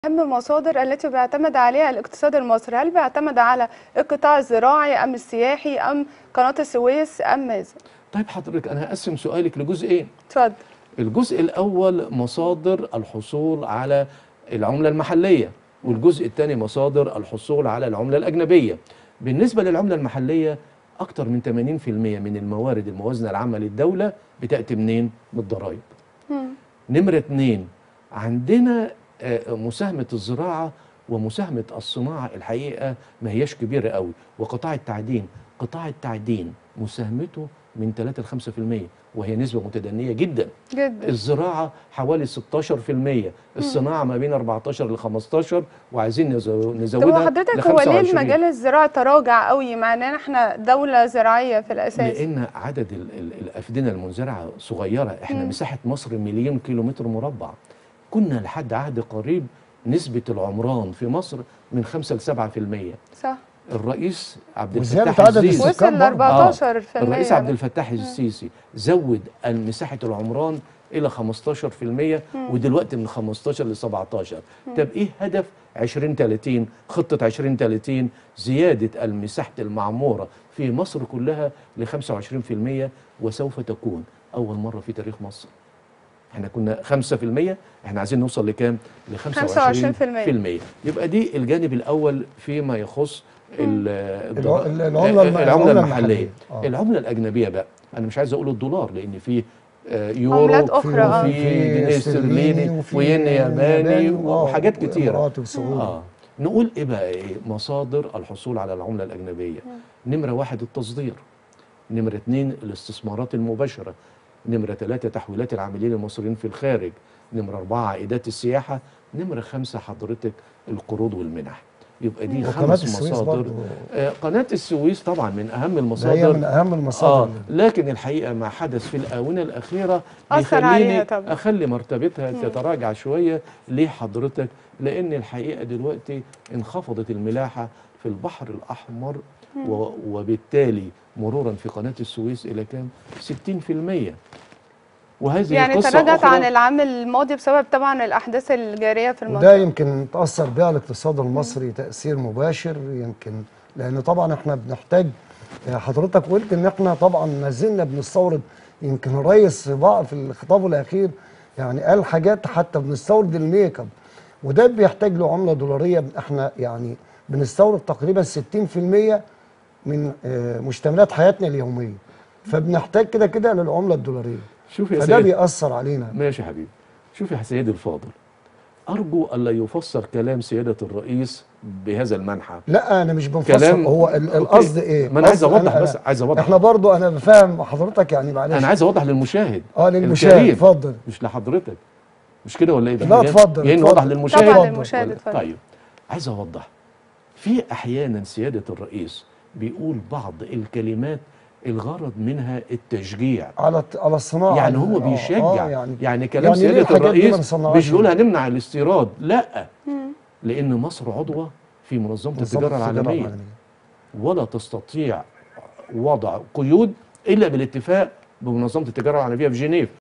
أهم المصادر التي بيعتمد عليها الاقتصاد المصري هل بيعتمد على القطاع الزراعي أم السياحي أم قناة السويس أم ماذا؟ طيب حضرتك انا هقسم سؤالك لجزئين اتفضل الجزء الاول مصادر الحصول على العمله المحليه والجزء الثاني مصادر الحصول على العمله الاجنبيه بالنسبه للعمله المحليه اكتر من 80% من الموارد الموازنه العامه للدوله بتاتي منين من الضرائب نمرة اتنين عندنا آه، مساهمة الزراعة ومساهمة الصناعة الحقيقة ما هياش كبيرة قوي وقطاع التعدين قطاع التعدين مساهمته من 3 ل 5% وهي نسبة متدنية جدا جدا الزراعة حوالي 16% الصناعة ما بين 14 ل 15 وعايزين نزو- طب نزودها هو ل حضرتك هو ليه 25. المجال الزراعي تراجع قوي مع ان احنا دولة زراعية في الأساس؟ لان عدد ال- ال- الافدنه المنزرعه صغيره احنا مم. مساحه مصر مليون كيلومتر مربع كنا لحد عهد قريب نسبه العمران في مصر من 5 ل 7% صح الرئيس عبد وزيادة الفتاح عدد السيسي السكان وصل ل برضه. 14 في الرئيس عبد الفتاح السيسي زود مساحه العمران الى 15% ودلوقتي من 15 ل 17 طب ايه هدف 2030 خطه 2030 زياده المساحه المعموره في مصر كلها ل 25% وسوف تكون اول مره في تاريخ مصر احنا كنا 5% احنا عايزين نوصل لكام ل 25% يبقى دي الجانب الاول فيما يخص ال- الضرا- الع- العملة الم- العمله العملة المحليه المحلية. آه. العمله الاجنبيه بقى انا مش عايز اقول الدولار لان في آه، يورو عملات أخرى، آه. وفي جنيه استرليني وين ياباني وحاجات كتيره اماراتي وسعودي اه نقول ايه بقى ايه مصادر الحصول على العمله الاجنبيه نمره واحد التصدير نمره اتنين الاستثمارات المباشره نمره ثلاثه تحويلات العاملين المصريين في الخارج نمره اربعه عائدات السياحه نمره خمسه حضرتك القروض والمنح يبقى دي وقناة خمس السويس مصادر برضه. آه قناه السويس طبعا من اهم ده هي المصادر من اهم المصادر اه اللي- لكن الحقيقه ما حدث في الاونه الاخيره أثر عليها بيخليني طبعا. اخلي مرتبتها تتراجع شويه ليه حضرتك لان الحقيقه دلوقتي انخفضت الملاحه في البحر الاحمر و- وبالتالي مرورا في قناه السويس الى كام 60% وهذه يعني قصة تراجعت أخرى عن العام الماضي بسبب طبعا الأحداث الجارية في وده المنطقة يمكن تاثر بها الاقتصاد المصري تاثير مباشر يمكن لان طبعا احنا بنحتاج حضرتك قلت ان احنا طبعا ما زلنا بنستورد يمكن الرئيس في بعض في الخطاب الاخير يعني قال حاجات حتى بنستورد الميك اب وده بيحتاج له عمله دولاريه احنا يعني بنستورد تقريبا 60% من آه، مشتملات حياتنا اليوميه فبنحتاج كده كده للعمله الدولاريه شوف يا فده سيدي بيأثر علينا ماشي يا حبيبي شوف يا سيدي الفاضل أرجو ألا يفسر كلام سيادة الرئيس بهذا المنحى لا انا مش بنفسر كلام- هو ال- أوكي. القصد ايه ما أنا عايز قصد أوضح أنا- بس، عايز أوضح. احنا برضو انا بفهم حضرتك يعني معلش أنا عايز أوضح للمشاهد اه للمشاهد الكريم، اتفضل مش لحضرتك مش كده ولا إيه ده لا، إحنا جايين- اتفضل، جايين اتفضل. نوضح للمشاهد طبعا اتفضل. للمشاهد ولا- اتفضل طيب عايز أوضح في أحيانا سيادة الرئيس بيقول بعض الكلمات الغرض منها التشجيع على على الصناعه يعني هو آه، بيشجع آه يعني, يعني يعني كلام يعني ليه سيادة الحاجات دي ما الرئيس نصنعهاش مش بيقول هنا؟ هنمنع الاستيراد لا لأن مصر عضوة في منظمة التجارة العالمية ولا تستطيع وضع قيود إلا بالاتفاق بمنظمة التجارة العالمية في جنيف